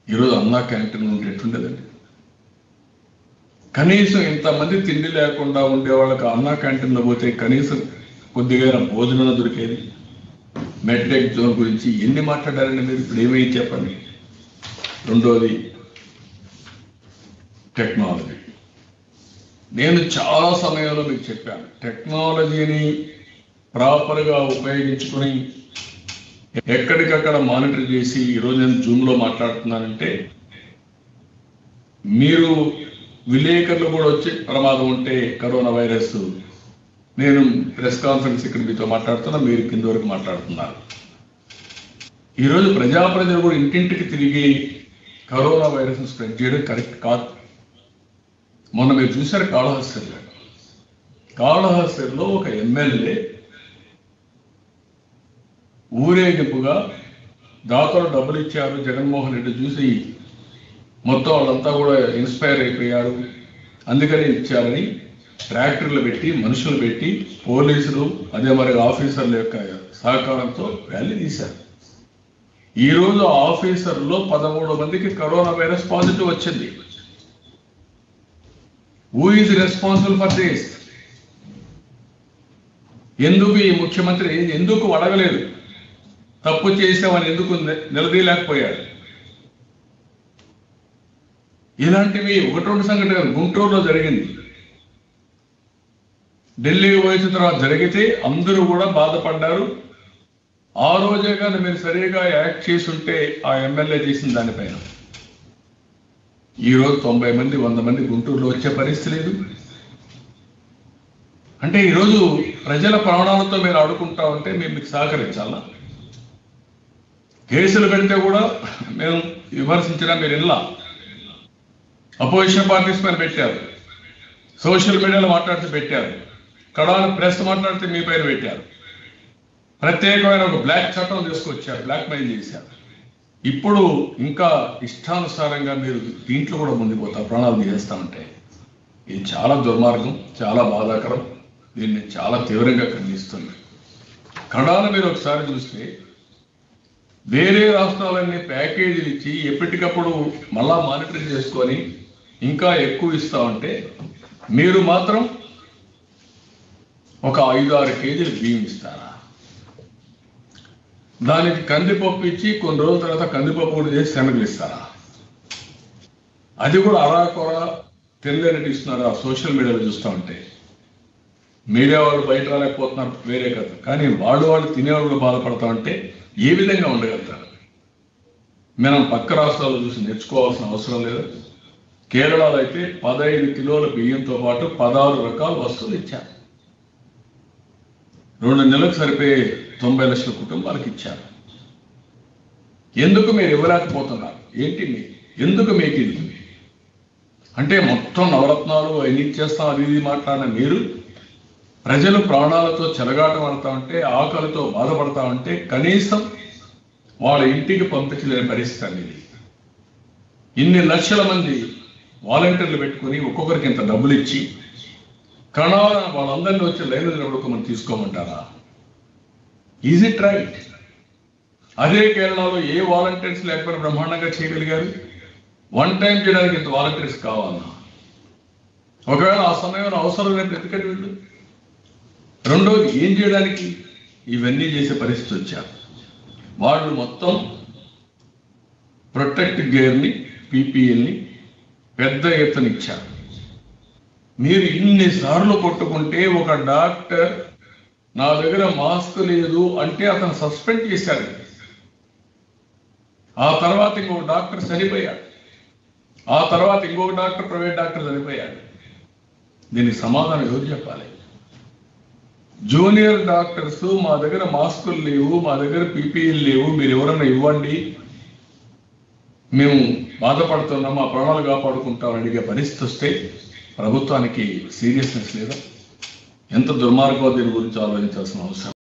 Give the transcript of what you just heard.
ఈరోజు అన్నా క్యాంటీన్ ఉంటే ఎట్టుండేదండి కనీసం ఇంతమంది తిండి లేకుండా ఉండే వాళ్ళకి అన్నా క్యాంటీన్లో పోతే కనీసం కొద్దిగా భోజనం దొరికేది మెట్రిక్ జోన్ గురించి ఎన్ని మాట్లాడారండి మీరు ఇప్పుడు ఏమీ చెప్పండి రెండోది టెక్నాలజీ నేను చాలా సమయంలో మీకు చెప్పాను టెక్నాలజీని ప్రాపర్గా ఉపయోగించుకుని ఎక్కడికక్కడ మానిటర్ చేసి ఈరోజు నేను జూమ్లో మాట్లాడుతున్నానంటే మీరు విలేకరులు కూడా వచ్చి ప్రమాదం ఉంటే కరోనా వైరస్ నేను ప్రెస్ కాన్ఫరెన్స్ ఇక్కడ మీతో మాట్లాడుతున్నా మీరు కింద వరకు మాట్లాడుతున్నారు ఈరోజు ప్రజాప్రజలు కూడా ఇంటింటికి తిరిగి కరోనా వైరస్ స్ప్రెడ్ చేయడం కరెక్ట్ కాదు మొన్న మీరు చూశారు కాళహస్తిలో కాళహస్తిలో ఒక ఎమ్మెల్యే ఊరేగింపుగా దాతలు డబ్బులు ఇచ్చారు జగన్మోహన్ రెడ్డి చూసి మొత్తం వాళ్ళంతా కూడా ఇన్స్పైర్ అయిపోయారు అందుకని ఇచ్చారని ట్రాక్టర్లు పెట్టి మనుషులు పెట్టి పోలీసులు అదే మరి ఆఫీసర్ల యొక్క సహకారంతో ర్యాలీ తీశారు ఈ రోజు ఆఫీసర్లో పదమూడు మందికి కరోనా వైరస్ పాజిటివ్ వచ్చింది who is responsible for this ఎందుకు ఈ ముఖ్యమంత్రి ఎందుకు అడగలేదు తప్పు చేసామని ఎందుకు ని- నిలదీయలేకపోయాడు ఇలాంటివి ఒకటి రెండు సంఘటనలు గుంటూరులో జరిగింది ఢిల్లీకి పోయిన తర్వాత జరిగితే అందరూ కూడా బాధపడ్డారు ఆ రోజే కానీ మీరు సరిగా యాక్ట్ చేసి ఉంటే ఆ ఎమ్మెల్యే చేసిన దానిపైన ఈ రోజు తొంభై మంది వంద మంది గుంటూరులో వచ్చే పరిస్థితి లేదు అంటే ఈరోజు ప్రజల ప్రాణాలతో మీరు ఆడుకుంటా ఉంటే మేము మీకు సహకరించాలా కేసులు పెడితే కూడా మేము విమర్శించినా మీరు ఇలా అపోజిషన్ పార్టీస్ పైన పెట్టారు సోషల్ మీడియాలో మాట్లాడితే పెట్టారు కడాన ప్రెస్ మాట్లాడితే మీ పైన పెట్టారు ప్రత్యేకమైన ఒక బ్లాక్ చట్టం తీసుకొచ్చారు బ్లాక్ మెయిల్ చేశారు ఇప్పుడు ఇంకా ఇష్టానుసారంగా మీరు దీంట్లో కూడా ముందుకుపోతారు ప్రాణాలు తీసేస్తా ఉంటే ఇది చాలా దుర్మార్గం చాలా బాధాకరం దీన్ని చాలా తీవ్రంగా ఖండిస్తుంది కడాన మీరు ఒకసారి చూస్తే వేరే రాష్ట్రాలన్నీ ప్యాకేజీలు ఇచ్చి ఎప్పటికప్పుడు మళ్ళా మానిటరింగ్ చేసుకొని ఇంకా ఎక్కువ ఇస్తా ఉంటే మీరు మాత్రం ఒక ఐదు ఆరు కేజీలు బియ్యం ఇస్తారా దానికి కందిపప్పు ఇచ్చి కొన్ని రోజుల తర్వాత కందిపప్పు కూడా చేసి శనగలు ఇస్తారా అది కూడా అరాకొర తెల్లని ఇస్తున్నారు ఆ సోషల్ మీడియాలో చూస్తూ ఉంటే మీడియా వాళ్ళు బయట రాలేకపోతున్నారు వేరే కథ కానీ వాళ్ళు వాళ్ళు తినేవాళ్ళు కూడా బాధపడతా ఉంటే ఏ విధంగా ఉండగలుగుతారు మనం పక్క రాష్ట్రాల్లో చూసి నేర్చుకోవాల్సిన అవసరం లేదు కేరళలో అయితే పదహైదు కిలోల బియ్యంతో పాటు పదహారు రకాల వస్తువులు ఇచ్చారు రెండు నెలలకు సరిపోయే తొంభై లక్షల కుటుంబాలకు ఇచ్చారు ఎందుకు మీరు ఇవ్వలేకపోతున్నారు ఏంటి మీ ఎందుకు మీకు ఇది అంటే మొత్తం నవరత్నాలు అన్ని ఇచ్చేస్తాం అది ఇది మాట్లాడిన మీరు ప్రజలు ప్రాణాలతో చెలగాట పడతా ఉంటే ఆకలితో బాధపడతా ఉంటే కనీసం వాళ్ళ ఇంటికి పంపించలేని పరిస్థితి అనేది ఇన్ని లక్షల మంది వాలంటీర్లు పెట్టుకుని ఒక్కొక్కరికి ఇంత డబ్బులు ఇచ్చి కణాల వాళ్ళందరినీ వచ్చి లైన్ నిలబడుకోమని తీసుకోమంటారా ఈజ్ ఇట్ రైట్ అదే కేరళలో ఏ వాలంటీర్స్ లేకపోయినా బ్రహ్మాండంగా చేయగలిగారు వన్ టైం చేయడానికి ఇంత వాలంటీర్స్ కావాలన్నా ఒకవేళ ఆ సమయంలో అవసరం లేకపోతే ఎందుకంటే వీళ్ళు రెండోది ఏం చేయడానికి ఇవన్నీ చేసే పరిస్థితి వచ్చారు వాళ్ళు మొత్తం ప్రొటెక్ట్ గేర్ని పీపీఎల్ని పెద్ద ఎత్తున ఇచ్చారు మీరు ఇన్నిసార్లు కొట్టుకుంటే ఒక డాక్టర్ నా దగ్గర మాస్క్ లేదు అంటే అతను సస్పెండ్ చేశారు ఆ తర్వాత ఇంకొక డాక్టర్ చనిపోయాడు ఆ తర్వాత ఇంకొక డాక్టర్ ప్రైవేట్ డాక్టర్ చనిపోయాడు దీనికి సమాధానం ఎవరు చెప్పాలి జూనియర్ డాక్టర్స్ మా దగ్గర మాస్కులు లేవు మా దగ్గర పీపీఈలు లేవు మీరు ఎవరన్నా ఇవ్వండి మేము బాధపడుతున్నాం మా ప్రాణాలు కాపాడుకుంటామని అడిగే పరిస్థితి వస్తే ప్రభుత్వానికి సీరియస్నెస్ లేదా ఎంత దుర్మార్గం దీని గురించి ఆలోచించాల్సిన అవసరం